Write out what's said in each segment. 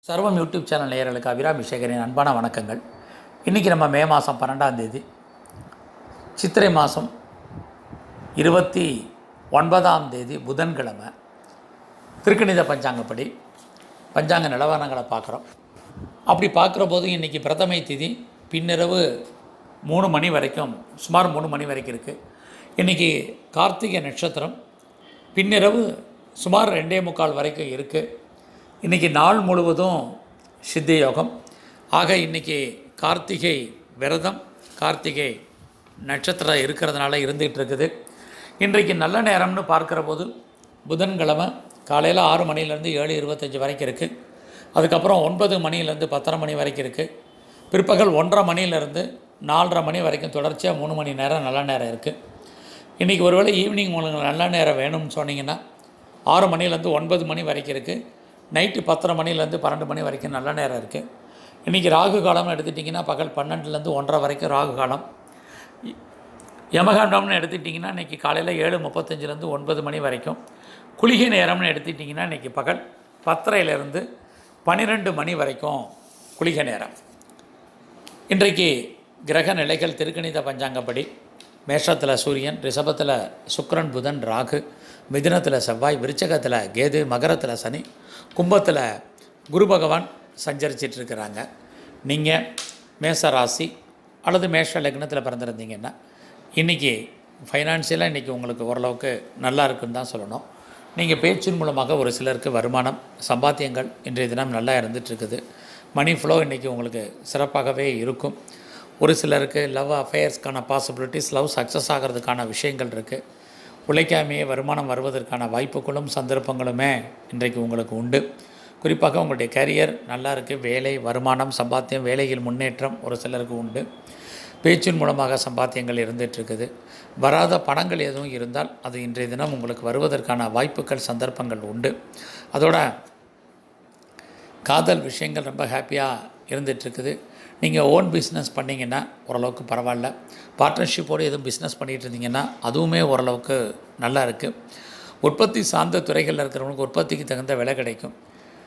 சர்வம் YouTube channel நேயர்களுக்கு அபிராமி சேகரின் அன்பான வணக்கங்கள் இன்றைக்கி நம்ம மே மாதம் பன்னெண்டாம் தேதி சித்திரை மாதம் இருபத்தி ஒன்பதாம் தேதி புதன்கிழமை திருக்கணித பஞ்சாங்கப்படி பஞ்சாங்க நிலவரங்களை பார்க்குறோம் அப்படி பார்க்குற போது இன்றைக்கி பிரதமை திதி பின்னிரவு மூணு மணி வரைக்கும் சுமார் மூணு மணி வரைக்கும் இருக்குது இன்றைக்கி கார்த்திகை நட்சத்திரம் பின்னிரவு சுமார் ரெண்டே முக்கால் வரைக்கும் இருக்குது இன்றைக்கி நாள் முழுவதும் சித்த யோகம் ஆக இன்றைக்கி கார்த்திகை விரதம் கார்த்திகை நட்சத்திரம் இருக்கிறதுனால இருந்துகிட்டு இருக்குது இன்றைக்கு நல்ல நேரம்னு பார்க்குற போது புதன்கிழமை காலையில் ஆறு மணிலேருந்து ஏழு இருபத்தஞ்சி வரைக்கும் இருக்குது அதுக்கப்புறம் ஒன்பது மணிலேருந்து பத்தரை மணி வரைக்கும் இருக்குது பிற்பகல் ஒன்றரை மணிலேருந்து நாலரை மணி வரைக்கும் தொடர்ச்சியாக மூணு மணி நேரம் நல்ல நேரம் இருக்குது இன்றைக்கி ஒருவேளை ஈவினிங் உங்களுக்கு நல்ல நேரம் வேணும்னு சொன்னீங்கன்னா ஆறு மணிலேருந்து ஒன்பது மணி வரைக்கும் இருக்குது நைட்டு பத்தரை மணிலேருந்து பன்னெண்டு மணி வரைக்கும் நல்ல நேரம் இருக்குது இன்றைக்கி ராகு காலம்னு எடுத்துட்டிங்கன்னா பகல் பன்னெண்டுலேருந்து ஒன்றரை வரைக்கும் ராகு காலம் இ- யமகண்டம்னு எடுத்துட்டிங்கன்னா இன்றைக்கி காலையில் ஏழு முப்பத்தஞ்சிலேருந்து ஒன்பது மணி வரைக்கும் குளிகை நேரம்னு எடுத்துட்டிங்கன்னா இன்றைக்கி பகல் பத்தரையிலேருந்து பன்னிரெண்டு மணி வரைக்கும் குளிகை நேரம் இன்றைக்கு கிரக நிலைகள் திருக்கணித பஞ்சாங்கப்படி மேஷத்தில் சூரியன் ரிஷபத்தில் சுக்கிரன் புதன் ராகு மிதுனத்தில் செவ்வாய் விருச்சகத்தில் கேது மகரத்தில் சனி கும்பத்தில் குரு பகவான் சஞ்சரிச்சிட்டு இருக்கிறாங்க நீங்கள் மேச ராசி அல்லது மேஷ லக்னத்தில் பிறந்திருந்தீங்கன்னா இன்றைக்கி ஃபைனான்சியலாக இன்றைக்கி உங்களுக்கு ஓரளவுக்கு நல்லா இருக்குன்னு தான் சொல்லணும் நீங்கள் பேச்சின் மூலமாக ஒரு சிலருக்கு வருமானம் சம்பாத்தியங்கள் இன்றைய தினம் நல்லா இருந்துகிட்ருக்குது மணி ஃப்ளோ இன்றைக்கி உங்களுக்கு சிறப்பாகவே இருக்கும் ஒரு சிலருக்கு லவ் அஃபேர்ஸ்க்கான பாசிபிலிட்டிஸ் லவ் சக்ஸஸ் ஆகிறதுக்கான விஷயங்கள் இருக்குது உழைக்காமையே வருமானம் வருவதற்கான வாய்ப்புகளும் சந்தர்ப்பங்களுமே இன்றைக்கு உங்களுக்கு உண்டு குறிப்பாக உங்களுடைய கரியர் நல்லா இருக்குது வேலை வருமானம் சம்பாத்தியம் வேலையில் முன்னேற்றம் ஒரு சிலருக்கு உண்டு பேச்சின் மூலமாக சம்பாத்தியங்கள் இருந்துட்டு இருக்குது வராத பணங்கள் எதுவும் இருந்தால் அது இன்றைய தினம் உங்களுக்கு வருவதற்கான வாய்ப்புகள் சந்தர்ப்பங்கள் உண்டு அதோட காதல் விஷயங்கள் ரொம்ப ஹாப்பியாக இருந்துகிட்ருக்குது நீங்கள் ஓன் பிஸ்னஸ் பண்ணிங்கன்னா ஓரளவுக்கு பரவாயில்ல பார்ட்னர்ஷிப்போடு எதுவும் பிஸ்னஸ் பண்ணிகிட்டு இருந்தீங்கன்னா அதுவுமே ஓரளவுக்கு நல்லா இருக்குது உற்பத்தி சார்ந்த துறைகளில் இருக்கிறவங்களுக்கு உற்பத்திக்கு தகுந்த விலை கிடைக்கும்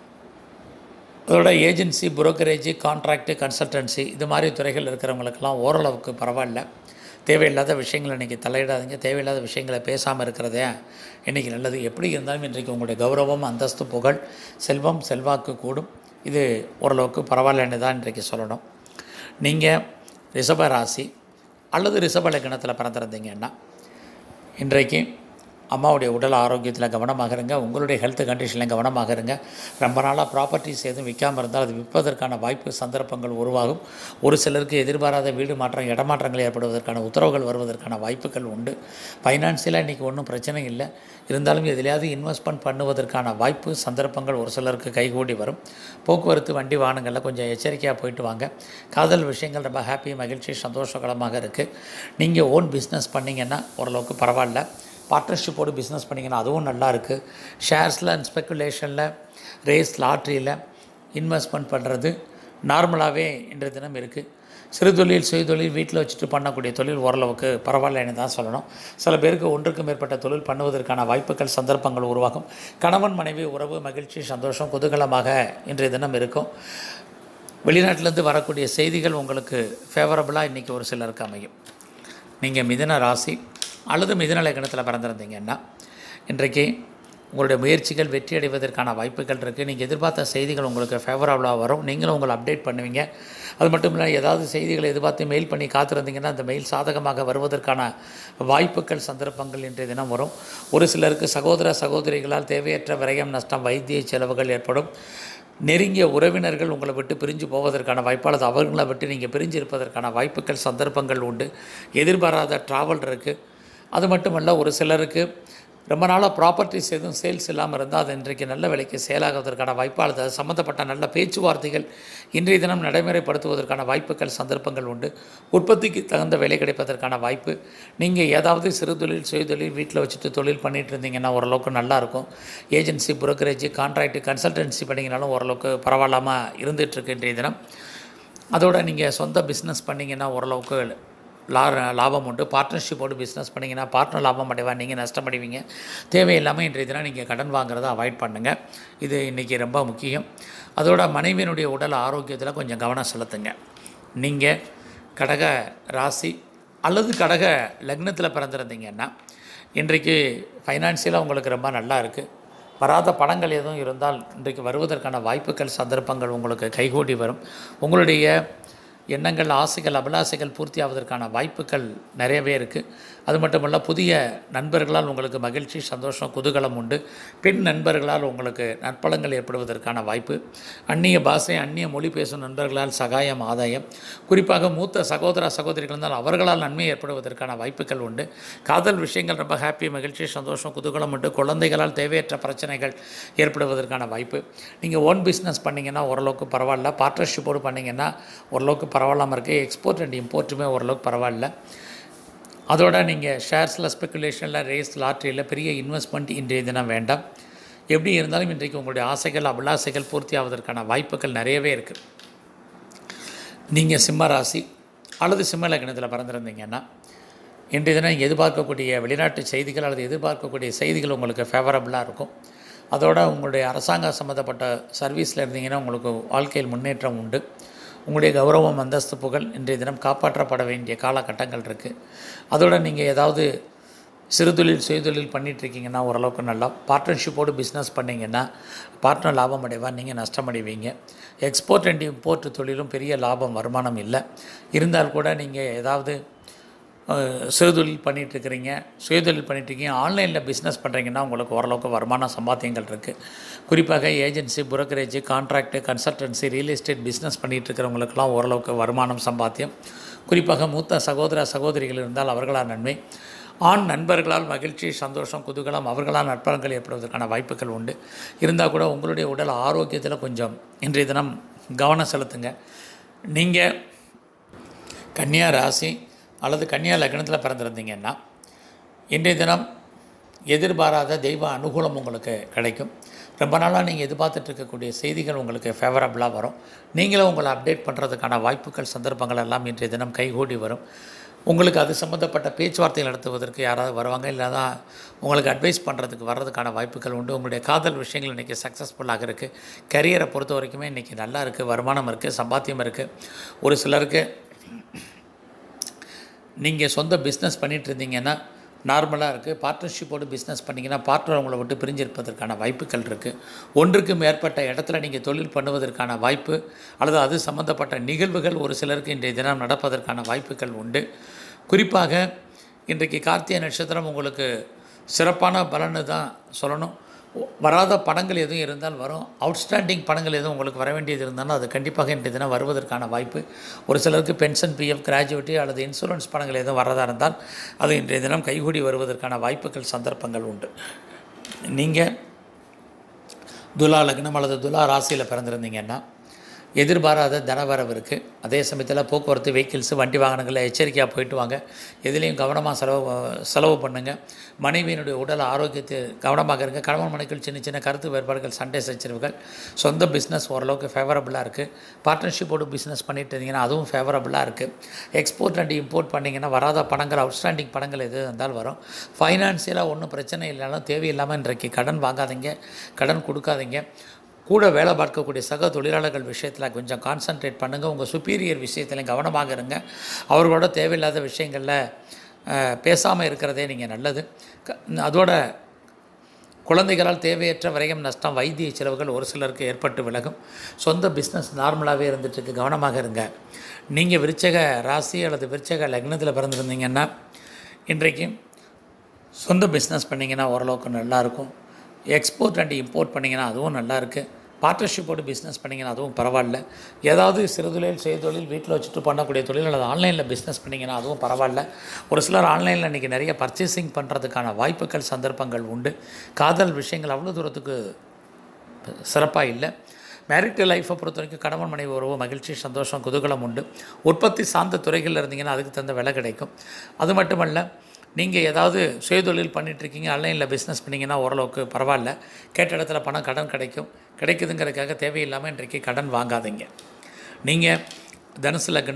அதோட ஏஜென்சி புரோக்கரேஜ் கான்ட்ராக்டு கன்சல்டன்சி இது மாதிரி துறைகள் இருக்கிறவங்களுக்கெல்லாம் ஓரளவுக்கு பரவாயில்ல தேவையில்லாத விஷயங்களை இன்றைக்கி தலையிடாதீங்க தேவையில்லாத விஷயங்களை பேசாமல் இருக்கிறதே இன்றைக்கி நல்லது எப்படி இருந்தாலும் இன்றைக்கு உங்களுடைய கௌரவம் அந்தஸ்து புகழ் செல்வம் செல்வாக்கு கூடும் இது ஓரளவுக்கு பரவாயில்லன்னு தான் இன்றைக்கு சொல்லணும் நீங்கள் ரிஷப ராசி அல்லது ரிஷப லக்னத்தில் பிறந்திருந்தீங்கன்னா இன்றைக்கு அம்மாவுடைய உடல் ஆரோக்கியத்தில் கவனமாக இருங்க உங்களுடைய ஹெல்த் கண்டிஷனில் கவனமாக இருங்க ரொம்ப நாளாக ப்ராப்பர்ட்டிஸ் எதுவும் விற்காமல் இருந்தால் அது விற்பதற்கான வாய்ப்பு சந்தர்ப்பங்கள் உருவாகும் ஒரு சிலருக்கு எதிர்பாராத வீடு மாற்றம் இடமாற்றங்கள் ஏற்படுவதற்கான உத்தரவுகள் வருவதற்கான வாய்ப்புகள் உண்டு ஃபைனான்சியலாக இன்றைக்கி ஒன்றும் பிரச்சனை இல்லை இருந்தாலும் எதிலையாவது இன்வெஸ்ட்மெண்ட் பண்ணுவதற்கான வாய்ப்பு சந்தர்ப்பங்கள் ஒரு சிலருக்கு கைகூடி வரும் போக்குவரத்து வண்டி வாகனங்களில் கொஞ்சம் எச்சரிக்கையாக போயிட்டு வாங்க காதல் விஷயங்கள் ரொம்ப ஹாப்பி மகிழ்ச்சி சந்தோஷகரமாக இருக்குது நீங்கள் ஓன் பிஸ்னஸ் பண்ணிங்கன்னா ஓரளவுக்கு பரவாயில்ல பார்ட்னர்ஷிப்போடு பிஸ்னஸ் பண்ணிங்கன்னா அதுவும் நல்லா இருக்குது ஷேர்ஸில் அண்ட் ஸ்பெக்குலேஷனில் ரேஸ் லாட்ரியில் இன்வெஸ்ட்மெண்ட் பண்ணுறது நார்மலாகவே இன்றைய தினம் இருக்குது சிறு தொழில் சுய தொழில் வீட்டில் வச்சுட்டு பண்ணக்கூடிய தொழில் ஓரளவுக்கு பரவாயில்லைன்னு தான் சொல்லணும் சில பேருக்கு ஒன்றுக்கு மேற்பட்ட தொழில் பண்ணுவதற்கான வாய்ப்புகள் சந்தர்ப்பங்கள் உருவாகும் கணவன் மனைவி உறவு மகிழ்ச்சி சந்தோஷம் குதூகலமாக இன்றைய தினம் இருக்கும் வெளிநாட்டிலேருந்து வரக்கூடிய செய்திகள் உங்களுக்கு ஃபேவரபுளாக இன்றைக்கி ஒரு சிலருக்கு அமையும் நீங்கள் மிதுன ராசி அல்லது மிதுன லக்னத்தில் பிறந்திருந்தீங்கன்னா இன்றைக்கு உங்களுடைய முயற்சிகள் வெற்றி அடைவதற்கான வாய்ப்புகள் இருக்குது நீங்கள் எதிர்பார்த்த செய்திகள் உங்களுக்கு ஃபேவரபுளாக வரும் நீங்களும் உங்களை அப்டேட் பண்ணுவீங்க அது மட்டும் இல்லை ஏதாவது செய்திகளை எதிர்பார்த்து மெயில் பண்ணி காத்திருந்தீங்கன்னா அந்த மெயில் சாதகமாக வருவதற்கான வாய்ப்புகள் சந்தர்ப்பங்கள் இன்றைய தினம் வரும் ஒரு சிலருக்கு சகோதர சகோதரிகளால் தேவையற்ற விரயம் நஷ்டம் வைத்திய செலவுகள் ஏற்படும் நெருங்கிய உறவினர்கள் உங்களை விட்டு பிரிஞ்சு போவதற்கான வாய்ப்பு அல்லது அவர்களை விட்டு நீங்கள் பிரிஞ்சு இருப்பதற்கான வாய்ப்புகள் சந்தர்ப்பங்கள் உண்டு எதிர்பாராத ட்ராவல் இருக்குது அது மட்டுமல்ல ஒரு சிலருக்கு ரொம்ப நாளாக ப்ராப்பர்ட்டிஸ் எதுவும் சேல்ஸ் இல்லாமல் இருந்தால் அது இன்றைக்கு நல்ல விலைக்கு சேலாகுவதற்கான வாய்ப்பு அல்லது அது சம்மந்தப்பட்ட நல்ல பேச்சுவார்த்தைகள் இன்றைய தினம் நடைமுறைப்படுத்துவதற்கான வாய்ப்புகள் சந்தர்ப்பங்கள் உண்டு உற்பத்திக்கு தகுந்த விலை கிடைப்பதற்கான வாய்ப்பு நீங்கள் ஏதாவது சிறு தொழில் சுய தொழில் வீட்டில் வச்சுட்டு தொழில் பண்ணிட்டு இருந்தீங்கன்னா ஓரளவுக்கு நல்லாயிருக்கும் ஏஜென்சி புரோக்கரேஜ் கான்ட்ராக்ட் கன்சல்டன்சி பண்ணிங்கனாலும் ஓரளவுக்கு பரவாயில்லாமல் இருந்துகிட்ருக்கு இன்றைய தினம் அதோட நீங்கள் சொந்த பிஸ்னஸ் பண்ணிங்கன்னா ஓரளவுக்கு லா லாபம் உண்டு பார்ட்னர்ஷிப்போடு பிஸ்னஸ் பண்ணிங்கன்னா பார்ட்னர் லாபம் அடைவா நீங்கள் நஷ்டமடைவீங்க தேவையில்லாமல் இன்றைய தினம் நீங்கள் கடன் வாங்குறதை அவாய்ட் பண்ணுங்கள் இது இன்றைக்கி ரொம்ப முக்கியம் அதோட மனைவியினுடைய உடல் ஆரோக்கியத்தில் கொஞ்சம் கவனம் செலுத்துங்க நீங்கள் கடக ராசி அல்லது கடக லக்னத்தில் பிறந்திருந்தீங்கன்னா இன்றைக்கு ஃபைனான்சியலாக உங்களுக்கு ரொம்ப நல்லா இருக்குது வராத பணங்கள் எதுவும் இருந்தால் இன்றைக்கு வருவதற்கான வாய்ப்புகள் சந்தர்ப்பங்கள் உங்களுக்கு கைகூடி வரும் உங்களுடைய எண்ணங்கள் ஆசைகள் அபிலாசைகள் பூர்த்தி ஆவதற்கான வாய்ப்புகள் நிறையவே இருக்குது அது மட்டுமல்ல புதிய நண்பர்களால் உங்களுக்கு மகிழ்ச்சி சந்தோஷம் குதூகலம் உண்டு பெண் நண்பர்களால் உங்களுக்கு நற்பலங்கள் ஏற்படுவதற்கான வாய்ப்பு அந்நிய பாஷை அந்நிய மொழி பேசும் நண்பர்களால் சகாயம் ஆதாயம் குறிப்பாக மூத்த சகோதர சகோதரிகள் இருந்தால் அவர்களால் நன்மை ஏற்படுவதற்கான வாய்ப்புகள் உண்டு காதல் விஷயங்கள் ரொம்ப ஹாப்பி மகிழ்ச்சி சந்தோஷம் குதூகலம் உண்டு குழந்தைகளால் தேவையற்ற பிரச்சனைகள் ஏற்படுவதற்கான வாய்ப்பு நீங்கள் ஓன் பிஸ்னஸ் பண்ணிங்கன்னா ஓரளவுக்கு பரவாயில்ல பார்ட்னர்ஷிப்போடு பண்ணிங்கன்னா ஓரளவுக்கு பரவாயில்லாமல் இருக்குது எக்ஸ்போர்ட் அண்ட் இம்போர்ட்டுமே ஓரளவுக்கு பரவாயில்ல அதோட நீங்கள் ஷேர்ஸில் ஸ்பெக்குலேஷனில் ரேஸ் லாட்ரியில் பெரிய இன்வெஸ்ட்மெண்ட் இன்றைய தினம் வேண்டாம் எப்படி இருந்தாலும் இன்றைக்கு உங்களுடைய ஆசைகள் அபிலாசைகள் பூர்த்தி ஆவதற்கான வாய்ப்புகள் நிறையவே இருக்குது நீங்கள் சிம்ம ராசி அல்லது சிம்ம லக்னத்தில் பிறந்திருந்தீங்கன்னா இன்றைய தினம் எதிர்பார்க்கக்கூடிய வெளிநாட்டு செய்திகள் அல்லது எதிர்பார்க்கக்கூடிய செய்திகள் உங்களுக்கு ஃபேவரபுளாக இருக்கும் அதோட உங்களுடைய அரசாங்க சம்மந்தப்பட்ட சர்வீஸில் இருந்தீங்கன்னா உங்களுக்கு வாழ்க்கையில் முன்னேற்றம் உண்டு உங்களுடைய கௌரவம் அந்தஸ்து புகழ் இன்றைய தினம் காப்பாற்றப்பட வேண்டிய காலகட்டங்கள் இருக்குது அதோட நீங்கள் ஏதாவது சிறுதொழில் சுயதொழில் பண்ணிகிட்ருக்கீங்கன்னா ஓரளவுக்கு நல்லா பார்ட்னர்ஷிப்போடு பிஸ்னஸ் பண்ணிங்கன்னா பார்ட்னர் லாபம் அடைவா நீங்கள் நஷ்டமடைவீங்க எக்ஸ்போர்ட் அண்ட் இம்போர்ட் தொழிலும் பெரிய லாபம் வருமானம் இல்லை இருந்தால் கூட நீங்கள் ஏதாவது அஹ், சிறுதொழில் பண்ணிகிட்ருக்கிறீங்க சுயதொழில் பண்ணிகிட்ருக்கீங்க ஆன்லைனில் பிஸ்னஸ் பண்ணுறீங்கன்னா உங்களுக்கு ஓரளவுக்கு வருமான சம்பாத்தியங்கள் இருக்குது குறிப்பாக agency brokerage contract consultancy real estate business பண்ணிகிட்டு இருக்கிறவங்களுக்கெல்லாம் ஓரளவுக்கு வருமானம் சம்பாத்தியம் குறிப்பாக மூத்த சகோதர சகோதரிகள் இருந்தால் அவர்களால் நன்மை ஆண் நண்பர்களால் மகிழ்ச்சி சந்தோஷம் குதூகலம் அவர்களால் நற்பலன்கள் ஏற்படுவதற்கான வாய்ப்புகள் உண்டு இருந்தால் கூட உங்களுடைய உடல் ஆரோக்கியத்தில் கொஞ்சம் இன்றைய தினம் கவனம் செலுத்துங்க நீங்கள் கன்னியா ராசி அல்லது கன்னியா லக்னத்தில் பிறந்திருந்தீங்கன்னா இன்றைய தினம் எதிர்பாராத தெய்வ அனுகூலம் உங்களுக்கு கிடைக்கும் ரொம்ப நாளாக நீங்கள் எதிர்பார்த்துட்டு இருக்கக்கூடிய செய்திகள் உங்களுக்கு ஃபேவரபுளாக வரும் நீங்களும் உங்களை அப்டேட் பண்ணுறதுக்கான வாய்ப்புகள் சந்தர்ப்பங்கள் எல்லாம் இன்றைய தினம் கைகூடி வரும் உங்களுக்கு அது சம்மந்தப்பட்ட பேச்சுவார்த்தைகள் நடத்துவதற்கு யாராவது வருவாங்க இல்லைனா உங்களுக்கு அட்வைஸ் பண்ணுறதுக்கு வர்றதுக்கான வாய்ப்புகள் உண்டு உங்களுடைய காதல் விஷயங்கள் இன்றைக்கி சக்ஸஸ்ஃபுல்லாக இருக்குது கரியரை பொறுத்த வரைக்குமே இன்றைக்கி நல்லா இருக்குது வருமானம் இருக்குது சம்பாத்தியம் இருக்குது ஒரு சிலருக்கு நீங்கள் சொந்த பிஸ்னஸ் பண்ணிட்டு இருந்தீங்கன்னா நார்மலாக இருக்குது பார்ட்னர்ஷிப்போடு பிஸ்னஸ் பண்ணிங்கன்னா பார்ட்னர் உங்களை விட்டு பிரிஞ்சிருப்பதற்கான வாய்ப்புகள் இருக்குது ஒன்றுக்கு மேற்பட்ட இடத்துல நீங்கள் தொழில் பண்ணுவதற்கான வாய்ப்பு அல்லது அது சம்மந்தப்பட்ட நிகழ்வுகள் ஒரு சிலருக்கு இன்றைய தினம் நடப்பதற்கான வாய்ப்புகள் உண்டு குறிப்பாக இன்றைக்கு கார்த்திகை நட்சத்திரம் உங்களுக்கு சிறப்பான பலன்னு தான் சொல்லணும் வராத பணங்கள் எதுவும் இருந்தால் வரும் அவுட்ஸ்டாண்டிங் பணங்கள் எதுவும் உங்களுக்கு வர வேண்டியது இருந்தாலும் அது கண்டிப்பாக இன்றைய தினம் வருவதற்கான வாய்ப்பு ஒரு சிலருக்கு பென்ஷன் பிஎஃப் கிராஜுவிட்டி அல்லது இன்சூரன்ஸ் பணங்கள் எதுவும் வரதா இருந்தால் அது இன்றைய தினம் கைகூடி வருவதற்கான வாய்ப்புகள் சந்தர்ப்பங்கள் உண்டு நீங்கள் துலா லக்னம் அல்லது துலா ராசியில் பிறந்திருந்தீங்கன்னா எதிர்பாராத தனவரவு இருக்குது அதே சமயத்தில் போக்குவரத்து வெஹிக்கிள்ஸு வண்டி வாகனங்களில் எச்சரிக்கையாக போயிட்டு வாங்க எதுலேயும் கவனமாக செலவு செலவு பண்ணுங்கள் மனைவியினுடைய உடல் ஆரோக்கியத்தை கவனமாக இருங்க கணவன் மனைக்குள் சின்ன சின்ன கருத்து வேறுபாடுகள் சண்டை சச்சரவுகள் சொந்த பிஸ்னஸ் ஓரளவுக்கு ஃபேவரபுளாக இருக்குது பார்ட்னர்ஷிப்போடு பிஸ்னஸ் பண்ணிட்டு இருந்தீங்கன்னா அதுவும் ஃபேவரபுளாக இருக்குது எக்ஸ்போர்ட் அண்ட் இம்போர்ட் பண்ணிங்கன்னா வராத பணங்கள் அவுட்ஸ்டாண்டிங் பணங்கள் எது இருந்தாலும் வரும் ஃபைனான்சியலாக ஒன்றும் பிரச்சனை இல்லைனாலும் தேவையில்லாமல் இன்றைக்கு கடன் வாங்காதீங்க கடன் கொடுக்காதீங்க கூட வேலை பார்க்கக்கூடிய சக தொழிலாளர்கள் விஷயத்தில் கொஞ்சம் கான்சன்ட்ரேட் பண்ணுங்கள் உங்கள் சுப்பீரியர் விஷயத்தில் கவனமாக இருங்க அவர்களோட தேவையில்லாத விஷயங்களில் பேசாமல் இருக்கிறதே நீங்கள் நல்லது க- அதோட குழந்தைகளால் தேவையற்ற விரயம் நஷ்டம் வைத்திய செலவுகள் ஒரு சிலருக்கு ஏற்பட்டு விலகும் சொந்த பிஸ்னஸ் நார்மலாகவே இருந்துட்டுருக்கு கவனமாக இருங்க நீங்கள் விருச்சக ராசி அல்லது விருச்சக லக்னத்தில் பிறந்திருந்தீங்கன்னா இன்றைக்கு சொந்த பிஸ்னஸ் பண்ணிங்கன்னா ஓரளவுக்கு நல்லாயிருக்கும் எக்ஸ்போர்ட் அண்ட் இம்போர்ட் பண்ணிங்கன்னா அதுவும் நல்லா இருக்குது பார்ட்னர்ஷிப்போடு பிஸ்னஸ் பண்ணிங்கன்னா அதுவும் பரவாயில்ல ஏதாவது சிறுதொழில் செய்தொழில் வீட்டில் வச்சுட்டு பண்ணக்கூடிய தொழில் அல்லது ஆன்லைனில் பிஸ்னஸ் பண்ணிங்கன்னா அதுவும் பரவாயில்ல ஒரு சிலர் ஆன்லைனில் இன்றைக்கி நிறைய பர்ச்சேசிங் பண்ணுறதுக்கான வாய்ப்புகள் சந்தர்ப்பங்கள் உண்டு காதல் விஷயங்கள் அவ்வளோ தூரத்துக்கு சிறப்பாக இல்லை மேரிட்டல் லைஃப்பை பொறுத்த வரைக்கும் கணவன் மனைவி உறவு மகிழ்ச்சி சந்தோஷம் குதூகலம் உண்டு உற்பத்தி சார்ந்த துறைகளில் இருந்தீங்கன்னா அதுக்கு தகுந்த விலை கிடைக்கும் அது மட்டுமல்ல நீங்கள் ஏதாவது சுயதொழில் பண்ணிகிட்ருக்கீங்க ஆன்லைனில் பிஸ்னஸ் பண்ணிங்கன்னா ஓரளவுக்கு பரவாயில்ல கேட்ட இடத்துல பணம் கடன் கிடைக்கும் கிடைக்குதுங்கிறதுக்காக தேவையில்லாமல் இன்றைக்கு கடன் வாங்காதீங்க நீங்கள் தனுசு லக்னம்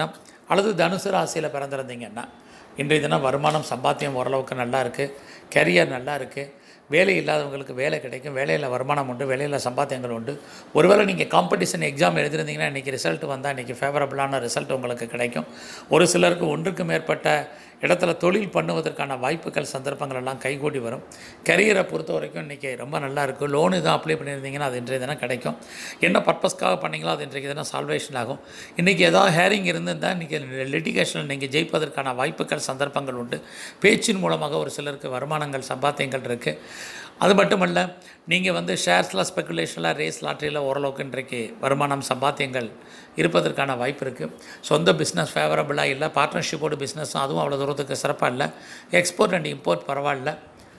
அல்லது தனுசு ராசியில் பிறந்திருந்தீங்கன்னா இன்றைய தினம் வருமானம் சம்பாத்தியம் ஓரளவுக்கு நல்லா இருக்குது கெரியர் நல்லா இருக்குது வேலை இல்லாதவங்களுக்கு வேலை கிடைக்கும் வேலையில் வருமானம் உண்டு வேலையில் சம்பாத்தியங்கள் உண்டு ஒருவேளை நீங்கள் காம்படிஷன் எக்ஸாம் எழுதிருந்தீங்கன்னா இன்றைக்கி ரிசல்ட் வந்தால் இன்றைக்கி ஃபேவரபுளான ரிசல்ட் உங்களுக்கு கிடைக்கும் ஒரு சிலருக்கு ஒன்றுக்கு மேற்பட்ட இடத்துல தொழில் பண்ணுவதற்கான வாய்ப்புகள் சந்தர்ப்பங்கள் எல்லாம் கைகூடி வரும் கரியரை பொறுத்த வரைக்கும் இன்றைக்கி ரொம்ப நல்லா இருக்குது லோன் எதுவும் அப்ளை பண்ணியிருந்தீங்கன்னா அது இன்றைய தினம் கிடைக்கும் என்ன பர்பஸ்க்காக பண்ணீங்களோ அது இன்றைக்கு தினம் சால்வேஷன் ஆகும் இன்றைக்கி ஏதாவது ஹேரிங் இருந்திருந்தால் இன்றைக்கி லிட்டிகேஷனில் நீங்கள் ஜெயிப்பதற்கான வாய்ப்புகள் சந்தர்ப்பங்கள் உண்டு பேச்சின் மூலமாக ஒரு சிலருக்கு வருமானங்கள் சம்பாத்தியங்கள் இருக்குது அது மட்டுமல்ல நீங்கள் வந்து ஷேர்ஸில் ஸ்பெக்குலேஷனில் ரேஸ் லாட்ரியில் ஓரளவுக்கு இன்றைக்கு வருமானம் சம்பாத்தியங்கள் இருப்பதற்கான வாய்ப்பு இருக்குது சொந்த பிஸ்னஸ் ஃபேவரபுளாக இல்லை பார்ட்னர்ஷிப்போடு பிஸ்னஸும் அதுவும் அவ்வளோ தூரத்துக்கு சிறப்பாக இல்லை எக்ஸ்போர்ட் அண்ட் இம்போர்ட் பரவாயில்ல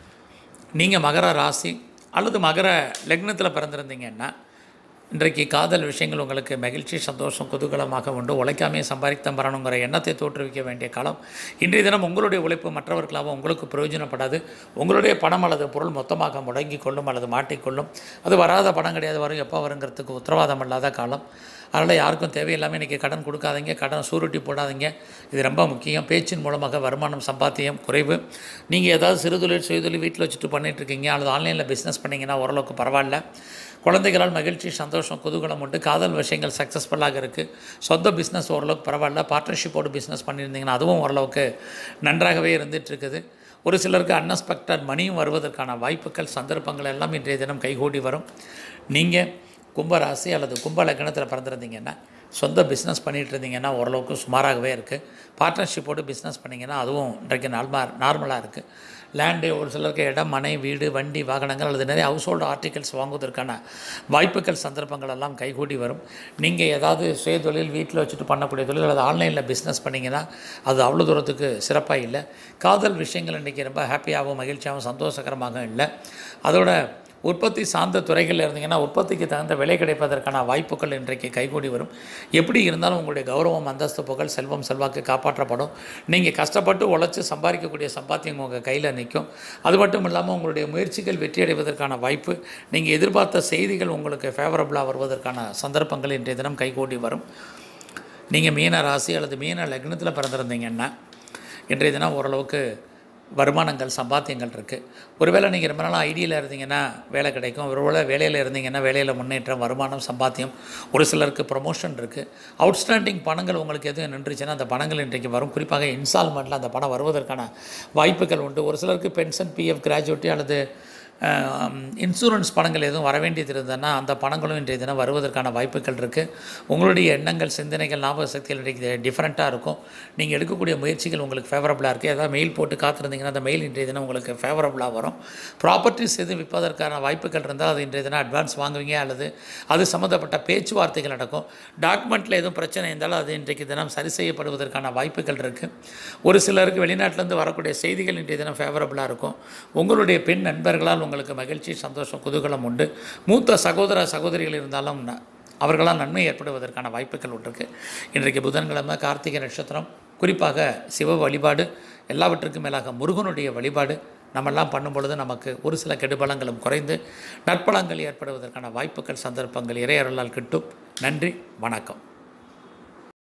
நீங்கள் மகர ராசி அல்லது மகர லக்னத்தில் பிறந்திருந்தீங்கன்னா இன்றைக்கு காதல் விஷயங்கள் உங்களுக்கு மகிழ்ச்சி சந்தோஷம் குதூகலமாக உண்டு உழைக்காமே சம்பாதித்தம் வரணுங்கிற எண்ணத்தை தோற்றுவிக்க வேண்டிய காலம் இன்றைய தினம் உங்களுடைய உழைப்பு மற்றவர்களாக உங்களுக்கு பிரயோஜனப்படாது உங்களுடைய பணம் அல்லது பொருள் மொத்தமாக முடங்கி கொள்ளும் அல்லது மாட்டிக்கொள்ளும் அது வராத பணம் கிடையாது வரும் எப்போ வருங்கிறதுக்கு உத்தரவாதம் இல்லாத காலம் அதனால் யாருக்கும் தேவையில்லாமல் இன்றைக்கி கடன் கொடுக்காதீங்க கடன் சூருட்டி போடாதீங்க இது ரொம்ப முக்கியம் பேச்சின் மூலமாக வருமானம் சம்பாத்தியம் குறைவு நீங்கள் ஏதாவது சிறுதொழில் சுயதொழில் வீட்டில் வச்சுட்டு பண்ணிகிட்ருக்கீங்க அல்லது ஆன்லைனில் பிஸ்னஸ் பண்ணிங்கன்னா ஓரளவுக்கு பரவாயில்ல குழந்தைகளால் மகிழ்ச்சி சந்தோஷம் குதூகலம் உண்டு காதல் விஷயங்கள் சக்ஸஸ்ஃபுல்லாக இருக்குது சொந்த பிஸ்னஸ் ஓரளவுக்கு பரவாயில்ல பார்ட்னர்ஷிப்போடு பிஸ்னஸ் பண்ணியிருந்தீங்கன்னா அதுவும் ஓரளவுக்கு நன்றாகவே இருந்துட்டு இருக்குது ஒரு சிலருக்கு அன்எக்ஸ்பெக்டட் மணியும் வருவதற்கான வாய்ப்புகள் சந்தர்ப்பங்கள் எல்லாம் இன்றைய தினம் கைகூடி வரும் நீங்கள் கும்பராசி அல்லது கும்ப லக்னத்தில் பிறந்திருந்தீங்கன்னா சொந்த பிஸ்னஸ் பண்ணிகிட்டு இருந்தீங்கன்னா ஓரளவுக்கு சுமாராகவே இருக்குது பார்ட்னர்ஷிப்போடு பிஸ்னஸ் பண்ணிங்கன்னா அதுவும் இன்றைக்கு நார்மா நார்மலாக இருக்குது லேண்டு ஒரு சிலருக்கு இடம் மனை வீடு வண்டி வாகனங்கள் அல்லது நிறைய ஹவுஸ் ஹோல்டு ஆர்டிகல்ஸ் வாங்குவதற்கான வாய்ப்புகள் சந்தர்ப்பங்கள் எல்லாம் கைகூடி வரும் நீங்கள் ஏதாவது சுயதொழில் வீட்டில் வச்சுட்டு பண்ணக்கூடிய தொழில் அல்லது ஆன்லைனில் பிஸ்னஸ் பண்ணிங்கன்னா அது அவ்வளோ தூரத்துக்கு சிறப்பாக இல்லை காதல் விஷயங்கள் இன்றைக்கி ரொம்ப ஹாப்பியாகவும் மகிழ்ச்சியாகவும் சந்தோஷகரமாக இல்லை அதோட உற்பத்தி சார்ந்த துறைகளில் இருந்தீங்கன்னா உற்பத்திக்கு தகுந்த விலை கிடைப்பதற்கான வாய்ப்புகள் இன்றைக்கு கைகூடி வரும் எப்படி இருந்தாலும் உங்களுடைய கௌரவம் அந்தஸ்து புகழ் செல்வம் செல்வாக்கு காப்பாற்றப்படும் நீங்கள் கஷ்டப்பட்டு உழைச்சி சம்பாதிக்கக்கூடிய சம்பாத்தியம் உங்கள் கையில் நிற்கும் அது மட்டும் இல்லாமல் உங்களுடைய முயற்சிகள் வெற்றி அடைவதற்கான வாய்ப்பு நீங்கள் எதிர்பார்த்த செய்திகள் உங்களுக்கு ஃபேவரபுளாக வருவதற்கான சந்தர்ப்பங்கள் இன்றைய தினம் கைகூடி வரும் நீங்கள் மீன ராசி அல்லது மீன லக்னத்தில் பிறந்திருந்தீங்கன்னா இன்றைய தினம் ஓரளவுக்கு வருமானங்கள் சம்பாத்தியங்கள் இருக்குது ஒருவேளை நீங்கள் ரொம்ப நாளாக ஐடியில் இருந்தீங்கன்னா வேலை கிடைக்கும் ஒருவேளை வேலையில் இருந்தீங்கன்னா வேலையில் முன்னேற்றம் வருமானம் சம்பாத்தியம் ஒரு சிலருக்கு ப்ரொமோஷன் இருக்குது அவுட்ஸ்டாண்டிங் பணங்கள் உங்களுக்கு எதுவும் நின்றுச்சுன்னா அந்த பணங்கள் இன்றைக்கு வரும் குறிப்பாக இன்ஸ்டால்மெண்ட்டில் அந்த பணம் வருவதற்கான வாய்ப்புகள் உண்டு ஒரு சிலருக்கு பென்ஷன் பிஎஃப் கிராஜுவேட்டி அல்லது இன்சூரன்ஸ் பணங்கள் எதுவும் வர வேண்டியது இருந்ததுன்னா அந்த பணங்களும் இன்றைய தினம் வருவதற்கான வாய்ப்புகள் இருக்குது உங்களுடைய எண்ணங்கள் சிந்தனைகள் ஞாபக சக்திகள் இன்றைக்கு டிஃப்ரெண்ட்டாக இருக்கும் நீங்கள் எடுக்கக்கூடிய முயற்சிகள் உங்களுக்கு ஃபேவரபுளாக இருக்குது ஏதாவது மெயில் போட்டு காத்திருந்தீங்கன்னா அந்த மெயில் இன்றைய தினம் உங்களுக்கு ஃபேவரபுளாக வரும் ப்ராப்பர்ட்டிஸ் எதுவும் விற்பதற்கான வாய்ப்புகள் இருந்தால் அது இன்றைய தினம் அட்வான்ஸ் வாங்குவீங்க அல்லது அது சம்மந்தப்பட்ட பேச்சுவார்த்தைகள் நடக்கும் டாக்குமெண்ட்டில் எதுவும் பிரச்சனை இருந்தாலும் அது இன்றைக்கு தினம் சரி செய்யப்படுவதற்கான வாய்ப்புகள் இருக்குது ஒரு சிலருக்கு வெளிநாட்டிலேருந்து வரக்கூடிய செய்திகள் இன்றைய தினம் ஃபேவரபுளாக இருக்கும் உங்களுடைய பெண் நண்பர்களால் உங்களுக்கு மகிழ்ச்சி சந்தோஷம் குதூகலம் உண்டு மூத்த சகோதர சகோதரிகள் இருந்தாலும் ந- அவர்களால் நன்மை ஏற்படுவதற்கான வாய்ப்புகள் உண்டு இன்றைக்கு புதன்கிழமை கார்த்திகை நட்சத்திரம் குறிப்பாக சிவ வழிபாடு எல்லாவற்றுக்கும் மேலாக முருகனுடைய வழிபாடு நம்மெல்லாம் பண்ணும் பொழுது நமக்கு ஒரு சில கெடுபலங்களும் குறைந்து நற்பலங்கள் ஏற்படுவதற்கான வாய்ப்புகள் சந்தர்ப்பங்கள் இறையருளால் கிட்டும் நன்றி வணக்கம்